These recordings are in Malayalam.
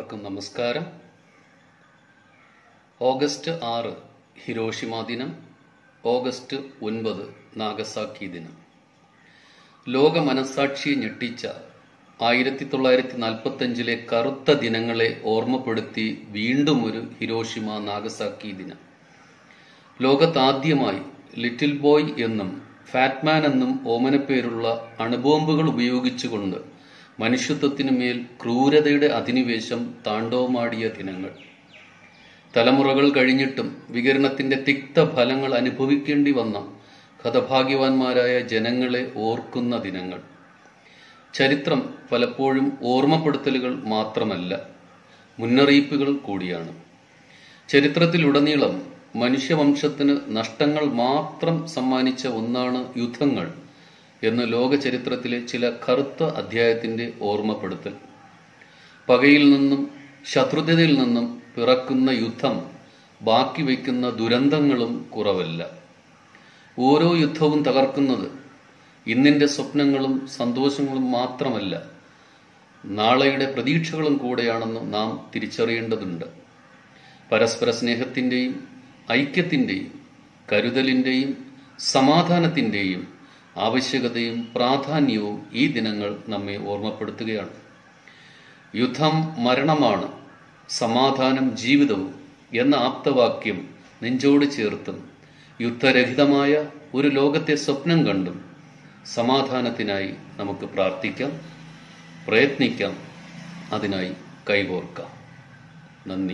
എല്ലാവർക്കും നമസ്കാരം ഓഗസ്റ്റ് ആറ് ഹിരോഷിമ ദിനം ഓഗസ്റ്റ് ഒൻപത് നാഗസാക്കി ദിനം ലോക മനസാക്ഷിയെ ഞെട്ടിച്ച ആയിരത്തി തൊള്ളായിരത്തി നാൽപ്പത്തഞ്ചിലെ കറുത്ത ദിനങ്ങളെ ഓർമ്മപ്പെടുത്തി വീണ്ടും ഒരു ഹിരോഷിമ നാഗസാക്കി ദിനം ലോകത്താദ്യമായി ലിറ്റിൽ ബോയ് എന്നും ഫാറ്റ്മാൻ എന്നും ഓമനപ്പേരുള്ള അണുബോംബുകൾ ഉപയോഗിച്ചുകൊണ്ട് മനുഷ്യത്വത്തിനു മേൽ ക്രൂരതയുടെ അധിനിവേശം താണ്ഡവമാടിയ ദിനങ്ങൾ തലമുറകൾ കഴിഞ്ഞിട്ടും വികരണത്തിന്റെ തിക്ത ഫലങ്ങൾ അനുഭവിക്കേണ്ടി വന്ന ഹതഭാഗ്യവാന്മാരായ ജനങ്ങളെ ഓർക്കുന്ന ദിനങ്ങൾ ചരിത്രം പലപ്പോഴും ഓർമ്മപ്പെടുത്തലുകൾ മാത്രമല്ല മുന്നറിയിപ്പുകൾ കൂടിയാണ് ചരിത്രത്തിലുടനീളം മനുഷ്യവംശത്തിന് നഷ്ടങ്ങൾ മാത്രം സമ്മാനിച്ച ഒന്നാണ് യുദ്ധങ്ങൾ എന്ന് ലോക ചരിത്രത്തിലെ ചില കറുത്ത അധ്യായത്തിന്റെ ഓർമ്മപ്പെടുത്തൽ പകയിൽ നിന്നും ശത്രുതയിൽ നിന്നും പിറക്കുന്ന യുദ്ധം ബാക്കി വയ്ക്കുന്ന ദുരന്തങ്ങളും കുറവല്ല ഓരോ യുദ്ധവും തകർക്കുന്നത് ഇന്നിന്റെ സ്വപ്നങ്ങളും സന്തോഷങ്ങളും മാത്രമല്ല നാളെയുടെ പ്രതീക്ഷകളും കൂടെയാണെന്ന് നാം തിരിച്ചറിയേണ്ടതുണ്ട് പരസ്പര സ്നേഹത്തിന്റെയും ഐക്യത്തിന്റെയും കരുതലിന്റെയും സമാധാനത്തിന്റെയും ആവശ്യകതയും പ്രാധാന്യവും ഈ ദിനങ്ങൾ നമ്മെ ഓർമ്മപ്പെടുത്തുകയാണ് യുദ്ധം മരണമാണ് സമാധാനം ജീവിതവും എന്ന ആപ്തവാക്യം നെഞ്ചോട് ചേർത്തും യുദ്ധരഹിതമായ ഒരു ലോകത്തെ സ്വപ്നം കണ്ടും സമാധാനത്തിനായി നമുക്ക് പ്രാർത്ഥിക്കാം പ്രയത്നിക്കാം അതിനായി കൈകോർക്കാം നന്ദി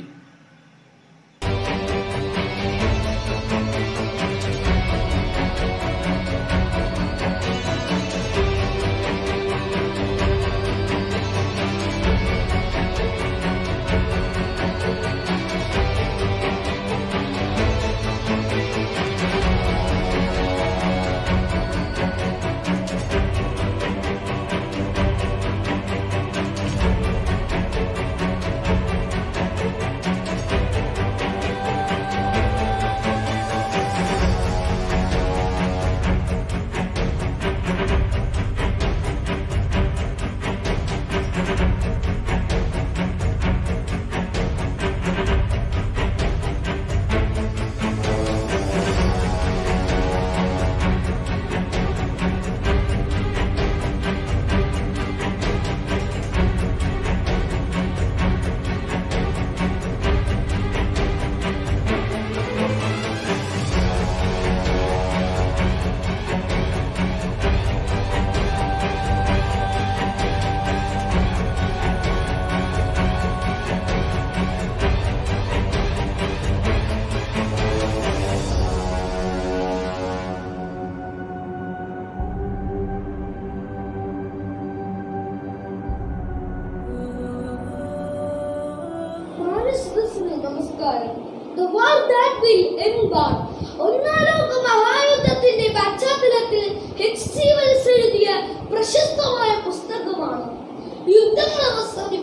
മാനസദസ്സിന് നമസ്കാരം The war that will end war. ഒന്നാം ലോക മഹായുദ്ധത്തിന്റെ പശ്ചാത്തലത്തിൽ എച്ച് സി വെൽസ് എഴുതിയ പ്രശസ്തമായ പുസ്തകമാണ് യുദ്ധങ്ങൾ അവസാനി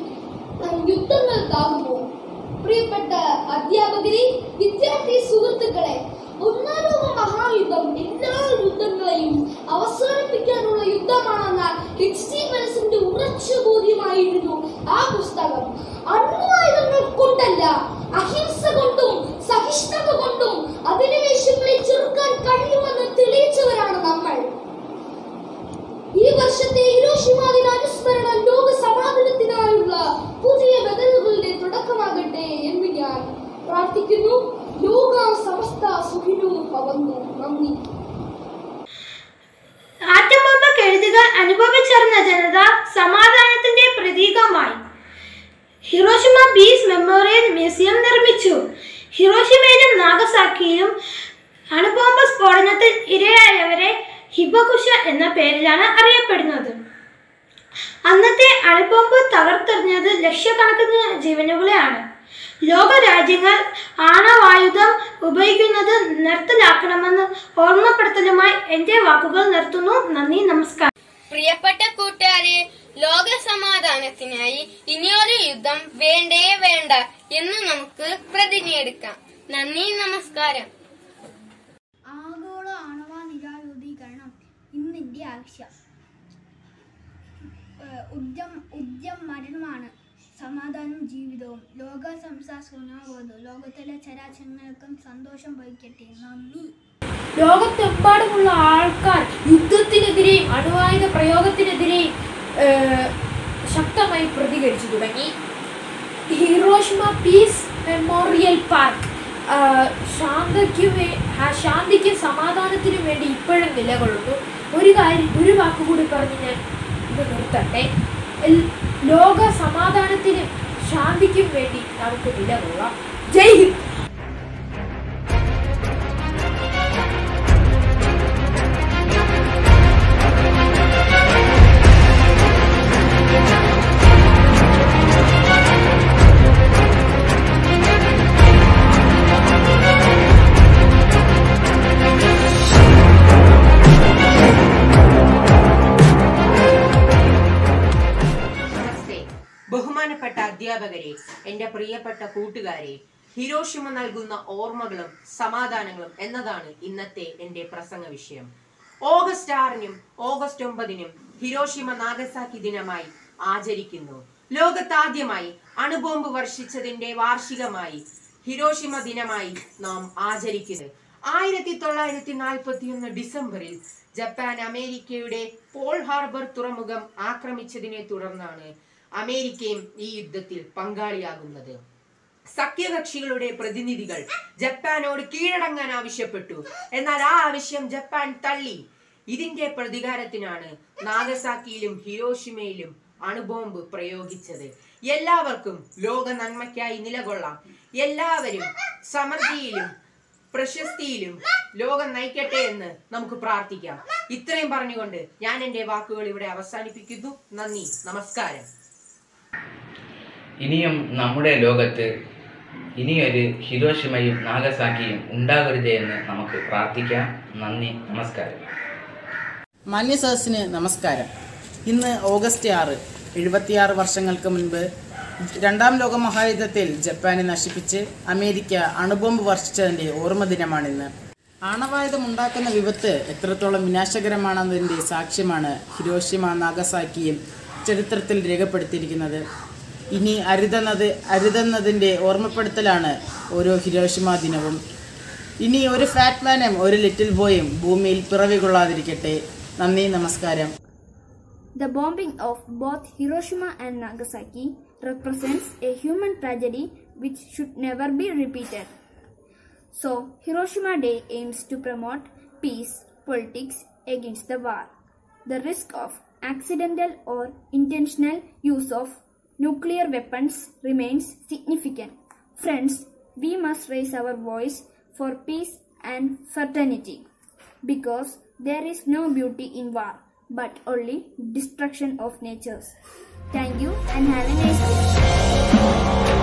യുദ്ധങ്ങൾക്കാകുമോ പ്രിയപ്പെട്ട അധ്യാപകരെ വിദ്യാർത്ഥി സുഹൃത്തുക്കളെ ഒന്നാം ലോക മഹായുദ്ധം എല്ലാ യുദ്ധങ്ങളെയും അവസാനിപ്പിക്കാനുള്ള യുദ്ധമാണെന്ന എച്ച് സി വെൽസിന്റെ ഉറച്ച ബോധ്യമായിരുന്നു ആ പുസ്തകം അണ്വായുധങ്ങൾ കൊണ്ടല്ല അഹിംസ കൊണ്ടും സഹിഷ്ണുത കൊണ്ടും അധിനിവേശങ്ങളെ ചെറുക്കാൻ കഴിയുമെന്ന് തെളിയിച്ചവരാണ് നമ്മൾ ഈ വർഷത്തെ ഹിരോഷിമ ദിനാനുസ്മരണം ലോക സമാധാനത്തിനായുള്ള പുതിയ ബദലുകളുടെ തുടക്കമാകട്ടെ എന്ന് ഞാൻ പ്രാർത്ഥിക്കുന്നു ലോക സമസ്ത സുഖിനോ ഭവന്തു നന്ദി ആറ്റംബോംബ് കെടുതികൾ അനുഭവിച്ചറിഞ്ഞ ജനത സമാധാനത്തിന്റെ പ്രതീകമായി ഹിറോഷിമ പീസ് മെമ്മോറിയൽ മ്യൂസിയം നിർമ്മിച്ചു ഹിറോഷിമയിലും നാഗസാക്കിയിലും അണുബോംബ് സ്ഫോടനത്തിൽ ഇരയായവരെ ഹിബകുഷ എന്ന പേരിലാണ് അറിയപ്പെടുന്നത് അന്നത്തെ അണുബോംബ് തകർത്തെറിഞ്ഞത് ലക്ഷക്കണക്കിന് ജീവനുകളെയാണ് ലോക രാജ്യങ്ങൾ ആണവായുധം ഉപയോഗിക്കുന്നത് നിർത്തലാക്കണമെന്ന് ഓർമ്മപ്പെടുത്തലുമായി എന്റെ വാക്കുകൾ നിർത്തുന്നു നന്ദി നമസ്കാരം പ്രിയപ്പെട്ട കൂട്ടുകാരെ ലോക സമാധാനത്തിനായി ഇനിയൊരു യുദ്ധം വേണ്ടേ വേണ്ട എന്ന് നമുക്ക് പ്രതിജ്ഞയെടുക്കാം നന്ദി നമസ്കാരം ആഗോള ആണവ നിരായുധീകരണം ഇന്നിന്റെ ആവശ്യം ഏഹ് ഉദ്യം ഉദ്യം മരണമാണ് സമാധാനവും ജീവിതവും ലോക സംസാ സുനാബോധവും ലോകത്തിലെ ചരാചരങ്ങൾക്കും സന്തോഷം വഹിക്കട്ടെ നന്ദി ലോകത്തെമ്പാടുമുള്ള ആൾക്കാർ യുദ്ധത്തിനെതിരെയും അണുവായുധ പ്രയോഗത്തിനെതിരെയും ഏഹ്, ശക്തമായി പ്രതികരിച്ചു തുടങ്ങി ഹിറോഷിമ പീസ് മെമ്മോറിയൽ പാർക്ക് ആഹ്, ശാന്തയ്ക്കും വേ- ആ ശാന്തിക്കും സമാധാനത്തിനും വേണ്ടി ഇപ്പോഴും നിലകൊള്ളുന്നു ഒരു കാര്യം ഒരു വാക്കുകൂടി പറഞ്ഞ് ഞാൻ ഇത് നിർത്തട്ടെ എൽ- ലോക സമാധാനത്തിനും ശാന്തിക്കും വേണ്ടി നമുക്ക് നിലകൊള്ളാം ജയ് ഹിന്ദ് നമസ്തേ ബഹുമാനപ്പെട്ട അധ്യാപകരെ എന്റെ പ്രിയപ്പെട്ട കൂട്ടുകാരെ ഹിരോഷിമ നൽകുന്ന ഓർമ്മകളും സമാധാനങ്ങളും എന്നതാണ് ഇന്നത്തെ എന്റെ പ്രസംഗ വിഷയം ഓഗസ്റ്റ് ആറിനും ഓഗസ്റ്റ് ഒമ്പതിനും ഹിരോഷിമ നാഗസാക്കി ദിനമായി ആചരിക്കുന്നു ലോകത്താദ്യമായി അണുബോംബ് വർഷിച്ചതിന്റെ വാർഷികമായി ഹിരോഷിമ ദിനമായി നാം ആചരിക്കുന്നത് ആയിരത്തി തൊള്ളായിരത്തി നാൽപ്പത്തി ഒന്ന് ഡിസംബറിൽ ജപ്പാൻ അമേരിക്കയുടെ പോൾ ഹാർബർ തുറമുഖം ആക്രമിച്ചതിനെ തുടർന്നാണ് അമേരിക്കയും ഈ യുദ്ധത്തിൽ പങ്കാളിയാകുന്നത് സഖ്യകക്ഷികളുടെ പ്രതിനിധികൾ ജപ്പാനോട് കീഴടങ്ങാൻ ആവശ്യപ്പെട്ടു എന്നാൽ ആ ആവശ്യം ജപ്പാൻ തള്ളി ഇതിന്റെ പ്രതികാരത്തിനാണ് നാഗസാക്കിയിലും ഹിരോഷിമയിലും അണുബോംബ് പ്രയോഗിച്ചത് എല്ലാവർക്കും ലോക നന്മയ്ക്കായി നിലകൊള്ളാം എല്ലാവരും സമൃദ്ധിയിലും പ്രശസ്തിയിലും ലോകം നയിക്കട്ടെ എന്ന് നമുക്ക് പ്രാർത്ഥിക്കാം ഇത്രയും പറഞ്ഞുകൊണ്ട് ഞാൻ എന്റെ വാക്കുകൾ ഇവിടെ അവസാനിപ്പിക്കുന്നു നന്ദി നമസ്കാരം ഇനിയും നമ്മുടെ ലോകത്ത് ഇനിയൊരു ഹിരോഷിമയും നാഗസാക്കിയും ഉണ്ടാകരുതേ എന്ന് നമുക്ക് പ്രാർത്ഥിക്കാം നന്ദി നമസ്കാരം മാന്യസദസ്സിന് നമസ്കാരം ഇന്ന് ഓഗസ്റ്റ് ആറ് എഴുപത്തിയാറ് വർഷങ്ങൾക്ക് മുൻപ് രണ്ടാം ലോക മഹായുദ്ധത്തിൽ ജപ്പാനെ നശിപ്പിച്ച് അമേരിക്ക അണുബോംബ് വർഷിച്ചതിൻ്റെ ഓർമ്മ ദിനമാണിന്ന് ആണവായുധം ഉണ്ടാക്കുന്ന വിപത്ത് എത്രത്തോളം വിനാശകരമാണെന്നതിൻ്റെ സാക്ഷ്യമാണ് ഹിരോഷിമ നാഗസാക്കിയും ചരിത്രത്തിൽ രേഖപ്പെടുത്തിയിരിക്കുന്നത് ഇനി അരുതെന്നത് അരുതെന്നതിൻ്റെ ഓർമ്മപ്പെടുത്തലാണ് ഓരോ ഹിരോഷിമ ദിനവും ഇനി ഒരു ഫാറ്റ്മാനും ഒരു ലിറ്റിൽ ബോയും ഭൂമിയിൽ പിറവി കൊള്ളാതിരിക്കട്ടെ നന്ദി നമസ്കാരം The bombing of both Hiroshima and Nagasaki represents a human tragedy which should never be repeated. So, Hiroshima Day aims to promote peace politics against the war. The risk of accidental or intentional use of nuclear weapons remains significant. Friends, we must raise our voice for peace and fraternity because there is no beauty in war but only destruction of natures. Thank you and have a nice day.